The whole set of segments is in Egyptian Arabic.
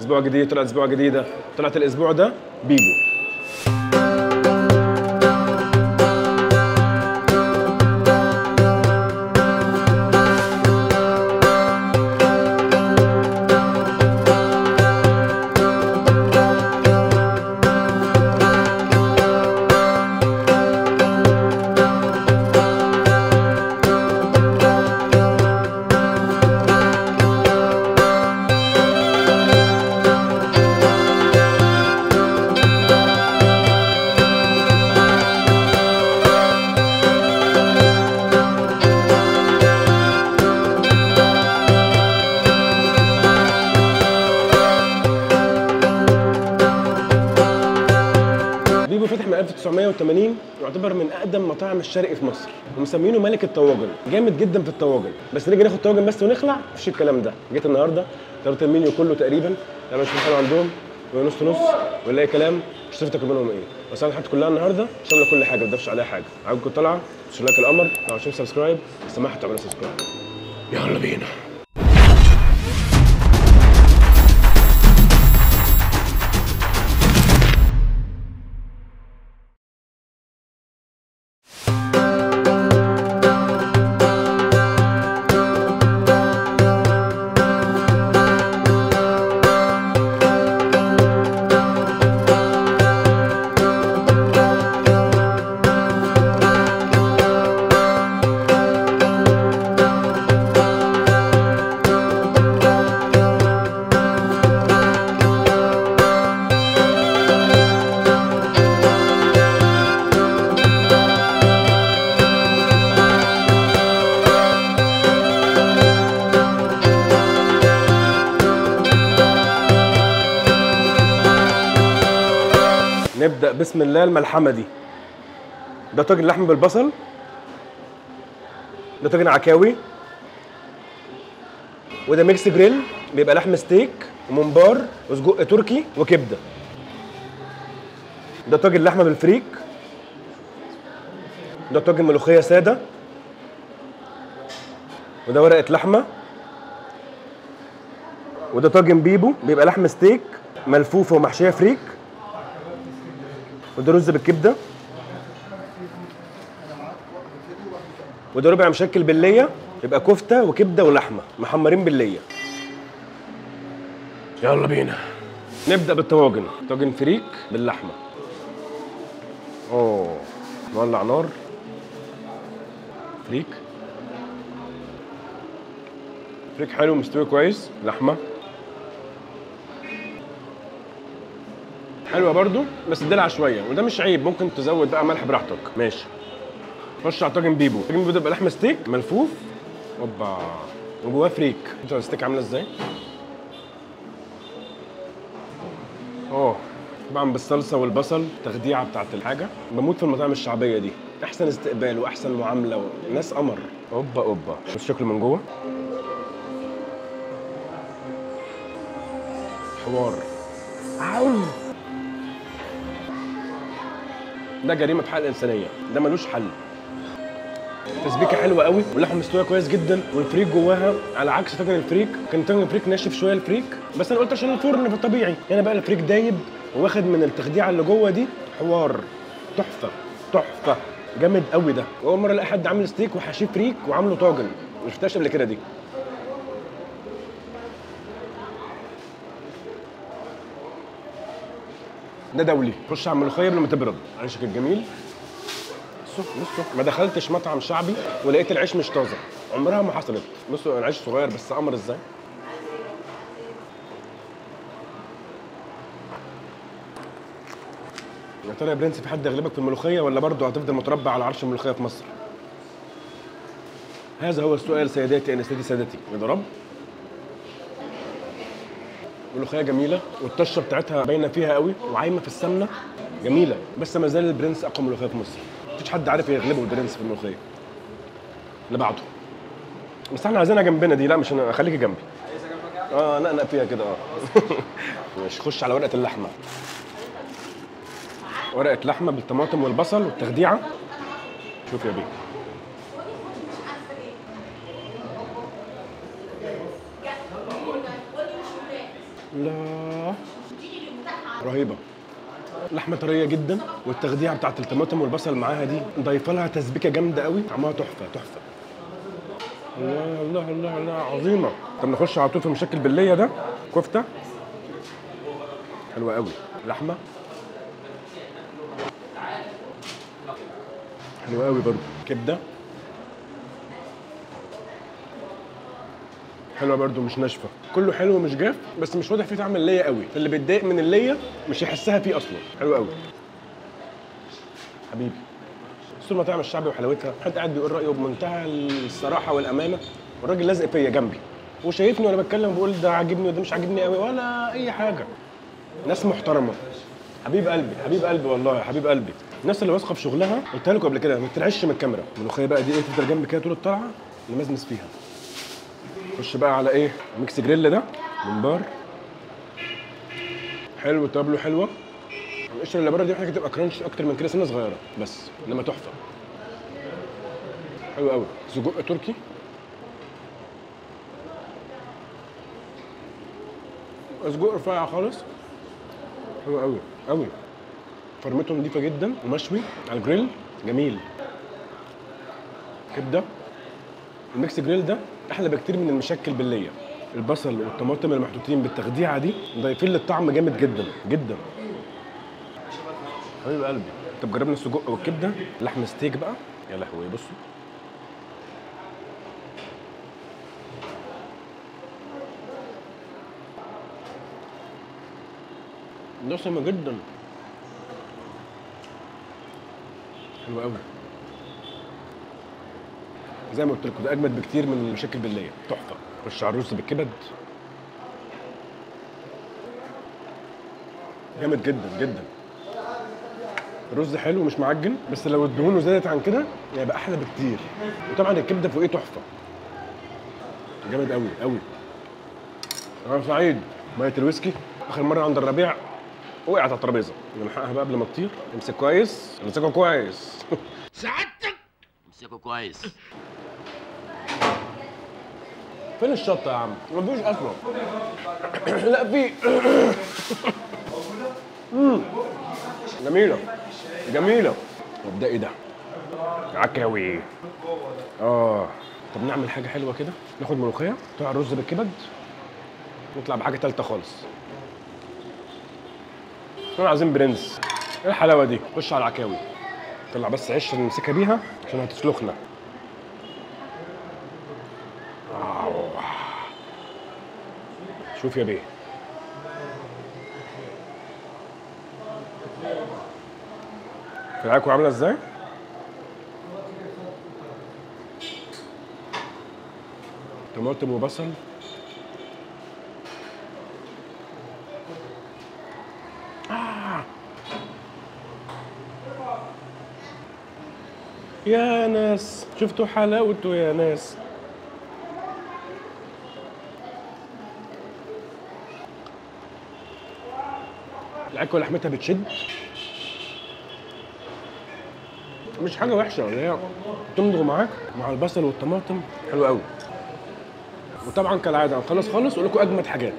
اسبوع جديد طلعت اسبوع جديده طلعت الاسبوع ده بيبو بيبو فتح من 1980 ويعتبر من اقدم مطاعم الشرق في مصر ومسمينه ملك الطواجن جامد جدا في الطواجن بس نيجي ناخد طواجن بس ونخلع مفيش الكلام ده جيت النهارده طلبت المنيو كله تقريبا لما اشوف حلو عندهم ونص نص ولا اي كلام مش عارف تاكل منهم ايه بس انا حاجتي كلها النهارده شامله كل حاجه ما تضيفش عليها حاجه عاجبكم الطلعه تشيل لايك القمر لو عشان سبسكرايب سماحه تعملوا سبسكرايب يلا بينا نبدا بسم الله الملحمه دي ده طاجن لحم بالبصل ده طاجن عكاوي وده ميكس جريل بيبقى لحم ستيك وممبار وسجق تركي وكبده ده طاجن لحمه بالفريك ده طاجن ملوخيه ساده وده ورقه لحمه وده طاجن بيبو بيبقى لحم ستيك ملفوفه ومحشيه فريك وده رز بالكبده وده ربع مشكل بالليه يبقى كفته وكبده ولحمه محمرين بالليه يلا بينا نبدا بالطواجن طاجن فريك باللحمه اوه نولع نار فريك فريك حلو مستوي كويس لحمه حلوه برضو بس دلع شويه وده مش عيب ممكن تزود بقى ملح براحتك ماشي خش على طاجن بيبو طاجن بيبو ده بيبقى لحمه ستيك ملفوف اوبا وجواه فريك انت الستيك عامله ازاي اوه طبعا بالصلصه والبصل تخديعه بتاعت الحاجه بموت في المطاعم الشعبيه دي احسن استقبال واحسن معامله وناس قمر اوبا اوبا شوف شكله من جوه حوار عاو ده جريمه في حق الانسانيه ده ملوش حل تسبيكه حلوه قوي واللحمه مستويه كويس جدا والفريك جواها على عكس طاجن الفريك كان طاجن الفريك ناشف شويه الفريك بس انا قلت عشان الفرن في الطبيعي هنا بقى الفريك دايب واخد من التخديعه اللي جوه دي حوار تحفه تحفه جامد قوي ده واول مره الاقي حد عامل ستيك وحشيه فريك وعامله طاجن ما شفتهاش قبل كده دي ده دولي خش على الملوخيه قبل ما تبرد عيشك الجميل بصوا بصوا ما دخلتش مطعم شعبي ولقيت العيش مش طازه عمرها ما حصلت بصوا العيش صغير بس قمر ازاي يا ترى يا برنس في حد يغلبك في الملوخيه ولا برضه هتفضل متربع على عرش الملوخيه في مصر هذا هو السؤال سيداتي انستي سادتي يضرب ملوخيه جميله والطشه بتاعتها باينه فيها قوي وعايمه في السمنه جميله بس ما زال البرنس اقوى ملوخيه في مصر مفيش حد عارف يغلبه البرنس في الملوخيه اللي بعده بس احنا عايزينها جنبنا دي لا مش انا خليكي جنبي اه نقنق فيها كده اه ماشي خش على ورقه اللحمه ورقه لحمه بالطماطم والبصل والتخديعه شوف يا بيه لا رهيبه لحمه طريه جدا والتخديعه بتاعت الطماطم والبصل معاها دي ضايفه لها تسبيكه جامده قوي طعمها تحفه تحفه الله الله الله الله عظيمه طب نخش على طول في المشكل بالليه ده كفته حلوه قوي لحمه حلوه قوي برضه كبده حلوه برضو مش ناشفه كله حلو ومش جاف بس مش واضح فيه طعم الليه قوي اللي بيتضايق من الليه مش هيحسها فيه اصلا حلو قوي حبيبي سوق المطاعم الشعبي وحلاوتها حد قاعد بيقول رايه بمنتهى الصراحه والامانه والراجل لازق فيا جنبي وشايفني وانا بتكلم بقول ده عاجبني وده مش عاجبني قوي ولا اي حاجه ناس محترمه حبيب قلبي حبيب قلبي والله يا حبيب قلبي الناس اللي واثقه في شغلها قلتها لكم قبل كده ما تترعش من الكاميرا الملوخيه بقى دي ايه تفضل جنبي كده طول الطلعه نمزمز فيها خش بقى على ايه ميكس جريل ده من بار حلو تابلو حلوه القشره اللي بره دي محتاجه تبقى كرانش اكتر من كده سنه صغيره بس انما تحفه حلو قوي سجق تركي سجق رفيع خالص حلو قوي قوي فرمته نضيفه جدا ومشوي على الجريل جميل كبده الميكس جريل ده احلى بكتير من المشكل بالليه البصل والطماطم اللي محطوطين بالتخديعه دي ضايفين للطعم جامد جدا جدا حبيب قلبي طب جربنا السجق والكبده لحم ستيك بقى يا لهوي بصوا دسمة جدا حلو قوي زي ما قلت لكم ده اجمد بكتير من المشاكل بالليه تحفه خش على الرز بالكبد جامد جدا جدا الرز حلو مش معجن بس لو الدهون زادت عن كده هيبقى احلى بكتير وطبعا الكبده فوقيه تحفه جامد قوي قوي انا سعيد ميه الويسكي اخر مره عند الربيع وقعت على الترابيزه نلحقها بقى قبل ما تطير امسك كويس امسكه كويس سعادتك امسكه كويس فين الشطه يا عم؟ مفيش اصلا لا في مم. جميله جميله طب ده ايه ده؟ عكاوي اه طب نعمل حاجه حلوه كده ناخد ملوخيه نقطع الرز بالكبد نطلع بحاجه تالته خالص احنا عايزين برنس ايه الحلاوه دي خش على العكاوي طلع بس عيش نمسكها بيها عشان هتسلخنا شوف يا بيه العكوة عاملة ازاي؟ طماطم وبصل آه. يا ناس شفتوا حلاوته يا ناس العكوة لحمتها بتشد مش حاجة وحشة اللي هي تمضغ معاك مع البصل والطماطم حلو قوي وطبعا كالعادة هنخلص خالص واقول لكم أجمد حاجات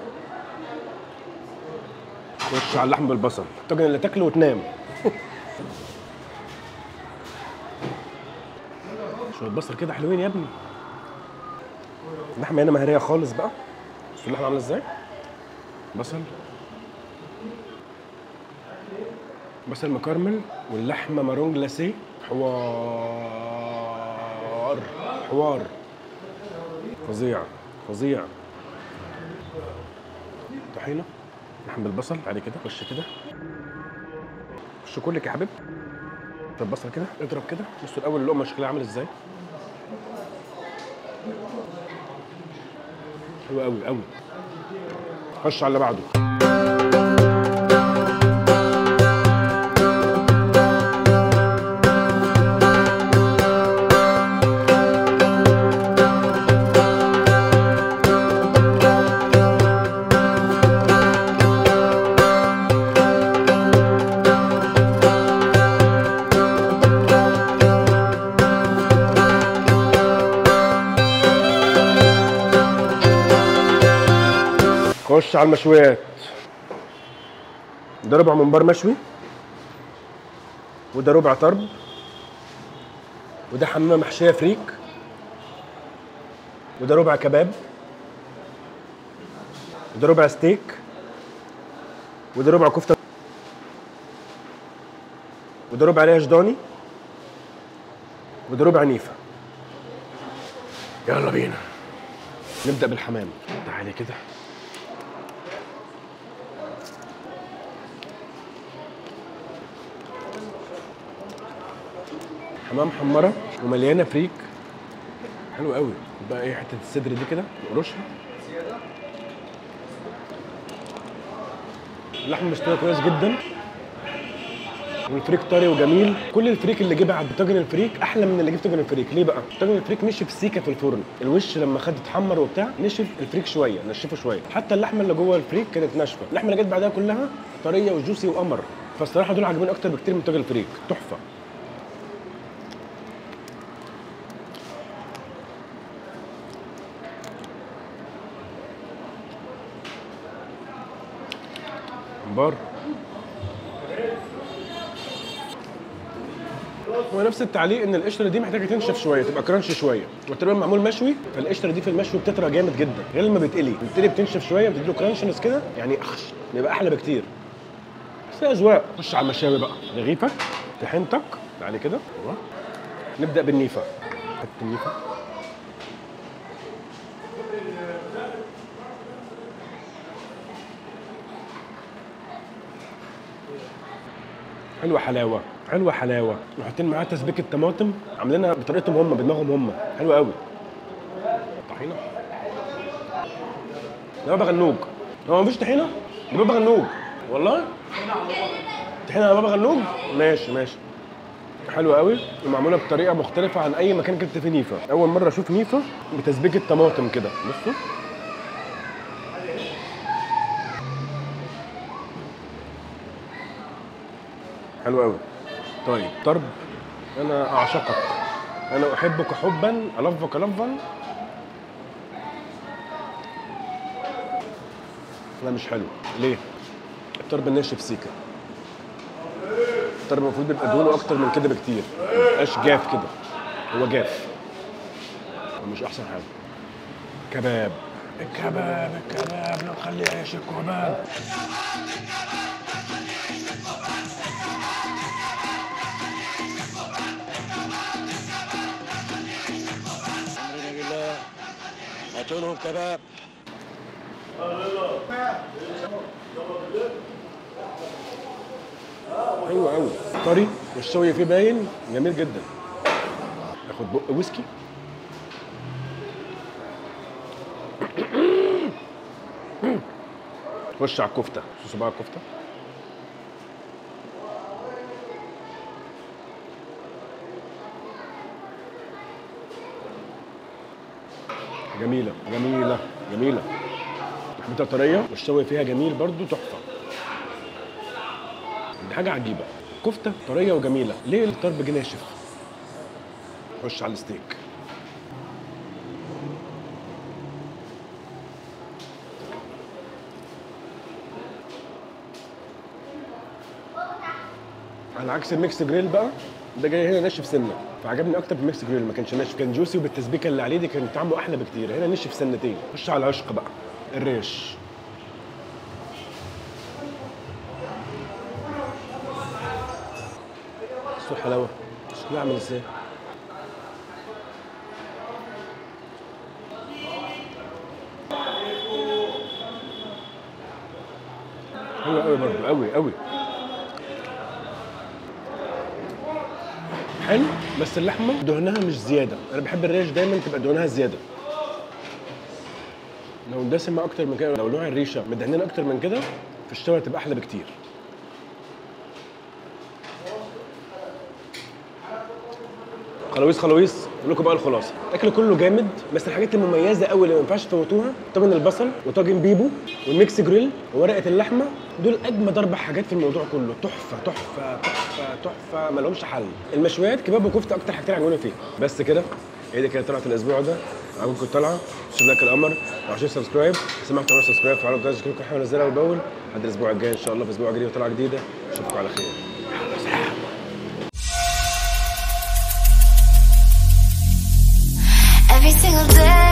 خش على اللحم بالبصل الطاجن اللي تاكله وتنام شوية بصل كده حلوين يا ابني اللحمة هنا مهرية خالص بقى بصوا اللحمة عاملة ازاي بصل بصل مكرمل واللحمه مارون جلاسيه حوار حوار فظيع فظيع طحينه لحم بالبصل عليه كده خش كده خش كلك يا حبيب طب بصل كده اضرب كده بصوا الاول اللقمه شكلها عامل ازاي حلو قوي قوي خش على اللي بعده خش على المشويات ده ربع ممبار مشوي وده ربع طرب وده حمامه محشيه فريك وده ربع كباب وده ربع ستيك وده ربع كفته وده ربع ريش ضاني وده ربع نيفه يلا بينا نبدا بالحمام تعالي كده حمام حمره ومليانه فريك حلو قوي بقى ايه حته الصدر دي كده نقرشها اللحم مستوي كويس جدا والفريك طري وجميل كل الفريك اللي جه بعد طاجن الفريك احلى من اللي جه في طاجن الفريك ليه بقى طاجن الفريك نشف سيكه في الفرن الوش لما خد اتحمر وبتاع نشف الفريك شويه نشفه شويه حتى اللحمه اللي جوه الفريك كانت ناشفه اللحمه اللي جت بعدها كلها طريه وجوسي وقمر فالصراحه دول عاجبين اكتر بكتير من طاجن الفريك تحفه ممبار هو نفس التعليق ان القشره دي محتاجه تنشف شويه تبقى كرانش شويه وتقريبا معمول مشوي فالقشره دي في المشوي بتطرى جامد جدا غير لما بيتقلي بيتقلي بتنشف شويه بتديله كرانشنس كده يعني اخش بيبقى احلى بكتير بس هي اذواق خش على المشاوي بقى رغيفك طحينتك تعالي كده ايوه نبدا بالنيفه حط النيفه حلوه حلاوه حلوه حلاوه وحاطين معاها تسبيكه طماطم عاملينها بطريقتهم هم بدماغهم هم حلوه قوي طحينه ده بابا غنوج هو مفيش طحينه ده بابا غنوج والله طحينه على بابا غنوج ماشي ماشي حلوه قوي ومعموله بطريقه مختلفه عن اي مكان كنت فيه نيفه اول مره اشوف نيفه بتسبيكه طماطم كده بصوا حلو قوي طيب طرب انا اعشقك انا احبك حبا الفك لفا لا مش حلو ليه الطرب ناشف سيكا الطرب المفروض بيبقى دهونه اكتر من كده بكتير ما يبقاش جاف كده هو جاف مش احسن حاجه كباب الكباب الكباب لو خلي عيش الكباب امرنا بالله هاتوا لهم كباب حلو قوي طري والشوي فيه باين جميل جدا اخد بق ويسكي خش على الكفته شوفوا بقى الكفته جميله جميله جميله لحمتها طريه والشوي فيها جميل برضو تحفه دي حاجه عجيبه كفته طريه وجميله ليه الطرب جه ناشف خش على الستيك على عكس الميكس جريل بقى ده جاي هنا ناشف سنه فعجبني اكتر في الميكس جريل ما كانش ناشف كان جوسي وبالتسبيكه اللي عليه دي كان طعمه احلى بكتير هنا نشف سنتين خش على العشق بقى الريش بصوا الحلاوه شكلها عامل ازاي حلو قوي برضه قوي قوي حلو بس اللحمه دهنها مش زياده انا بحب الريش دايما تبقى دهنها زياده لو دسمه اكتر من كده لو نوع الريشه مدهنين اكتر من كده في الشوي تبقى احلى بكتير خلاويص خلاويص اقول لكم بقى الخلاصه الاكل كله جامد بس الحاجات المميزه قوي اللي ما ينفعش تفوتوها طاجن البصل وطاجن بيبو والميكس جريل وورقه اللحمه دول اجمد اربع حاجات في الموضوع كله تحفه تحفه تحفه تحفه ما لهمش حل المشويات كباب وكفته اكتر حاجتين عجبوني فيه بس كده هي دي كانت طلعت الاسبوع ده عجبكم الطلعه شوف لك القمر لو عشان سبسكرايب سمعت تعملوا سبسكرايب فعلوا الجرس كل حاجه انزلها اول باول لحد الاسبوع الجاي ان شاء الله في اسبوع جديد وطلعه جديده اشوفكم على خير Every single day